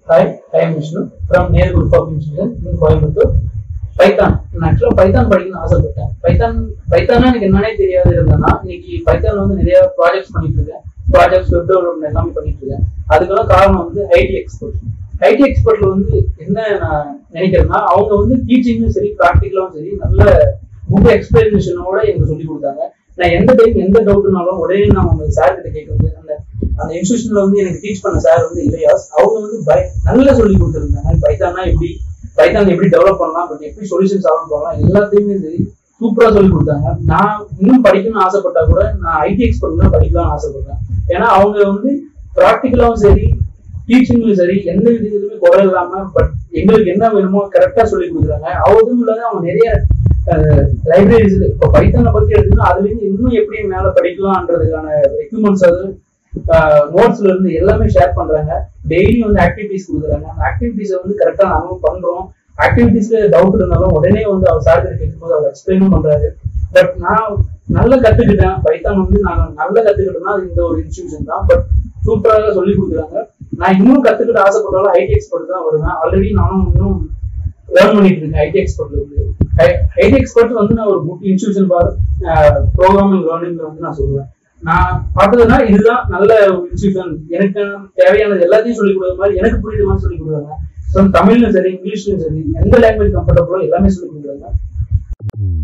hi I am Vishnu from near group of engineer in Coimbatore Python நான் ஆக்சுவலாக Python படிக்கணும்னு ஆசைப்பட்டேன் பைத்தான் பைத்தானா எனக்கு என்னன்னே தெரியாது இருந்தேன்னா இன்னைக்கு பைத்தான் வந்து நிறைய ப்ராஜெக்ட்ஸ் பண்ணிட்டு இருக்கேன் ப்ராஜெக்ட்ஸ் வெப் டெவலப்மெண்ட் எல்லாமே பண்ணிட்டு இருக்கேன் அதுக்கெல்லாம் காரணம் வந்து ஐடி எக்ஸ்பர்ட் ஐடி எக்ஸ்பர்ட்ல வந்து என்ன நான் நினைக்கிறேன்னா அவங்க வந்து டீச்சிங்கும் சரி ப்ராக்டிக்கலும் சரி நல்ல குட் எக்ஸ்பிளனேஷனோட எனக்கு சொல்லி கொடுத்தாங்க நான் எந்த டைம் எந்த டவுட்னாலும் உடனே நான் அவங்க சார் கிட்ட கேட்கறது அந்த அந்த இன்ஸ்டியூஷன்ல வந்து எனக்கு டீச் பண்ண சார் வந்து இளையாஸ் அவங்க வந்து பய நல்லா சொல்லி கொடுத்துருந்தாங்க பைத்தானா எப்படி பைத்தான் எப்படி டெவலப் பண்ணலாம் பட் எப்படி சொல்யூஷன் சால்வ் பண்ணலாம் எல்லாத்தையுமே சரி சூப்பரா சொல்லி கொடுத்தாங்க நான் இன்னும் படிக்கணும்னு ஆசைப்பட்டா கூட நான் ஐடி எக்ஸ்பர்ட் தான் படிக்கலாம்னு ஆசைப்படுறேன் ஏன்னா அவங்க வந்து ப்ராக்டிக்கலாவும் சரி டீச்சிங்லயும் சரி எந்த விதத்துலயுமே குறை இல்லாம பட் எங்களுக்கு என்ன வேணுமோ கரெக்டா சொல்லி கொடுக்குறாங்க அதுவும் இல்லாத அவங்க நிறைய லைப்ரரிஸ் இப்போ பைத்தானை பத்தி எடுத்துன்னா அதுல இருந்து இன்னும் எப்படி மேல படிக்கலாம்ன்றதுக்கான எக்யூப்மெண்ட்ஸ் அது நோட்ஸ்ல இருந்து எல்லாமே ஷேர் பண்றாங்க டெய்லி வந்து ஆக்டிவிட்டிஸ் கொடுக்குறாங்க அந்த ஆக்டிவிட்டிஸை வந்து கரெக்டா நாங்களும் பண்றோம் ஆக்டிவிட்டிஸ்ல டவுட் இருந்தாலும் உடனே வந்து அவர் சார் கிட்ட கேட்கும்போது அவர் எக்ஸ்பிளைனும் பண்றாரு பட் நான் நல்லா கத்துக்கிட்டேன் பைத்தான் வந்து நான் நல்லா கத்துக்கிட்டேன்னா அது இந்த ஒரு இன்ஸ்டியூஷன் தான் பட் சூப்பராக சொல்லி கொடுக்குறாங்க நான் இன்னும் கத்துக்கிட்டு ஆசைப்பட்டாலும் ஐடி எக்ஸ்பர்ட் தான் வருவேன் ஆல்ரெடி நானும் இன்னும் லேர்ன் பண்ணிட்டு இருக்கேன் ஐடி எக்ஸ்பர்ட்ல இருந்து ஐடி எக்ஸ்பர்ட் வந்து நான் ஒரு குட் இன்ஸ்டியூஷன் பார் ப்ரோக்ராமிங் லேர்னிங்ல வந்து நான் சொல்லுவேன் நான் பார்த்ததுன்னா இதுதான் நல்ல ஒரு இன்ஸ்டியூஷன் எனக்கு தேவையானது எல்லாத்தையும் சொல்லிக் கொடுக்குற மாதிரி எனக்கு புரியுற மாதிரி சொல்லிக் கொடுக்குறாங்க ஸோ தமிழ்லையும் சரி இங்கிலீஷ்லயும் சரி எந்த லாங்குவேஜ் கம்ஃபர்டபுளோ எல்லாமே சொல்லிக் கொடுக்குறாங்க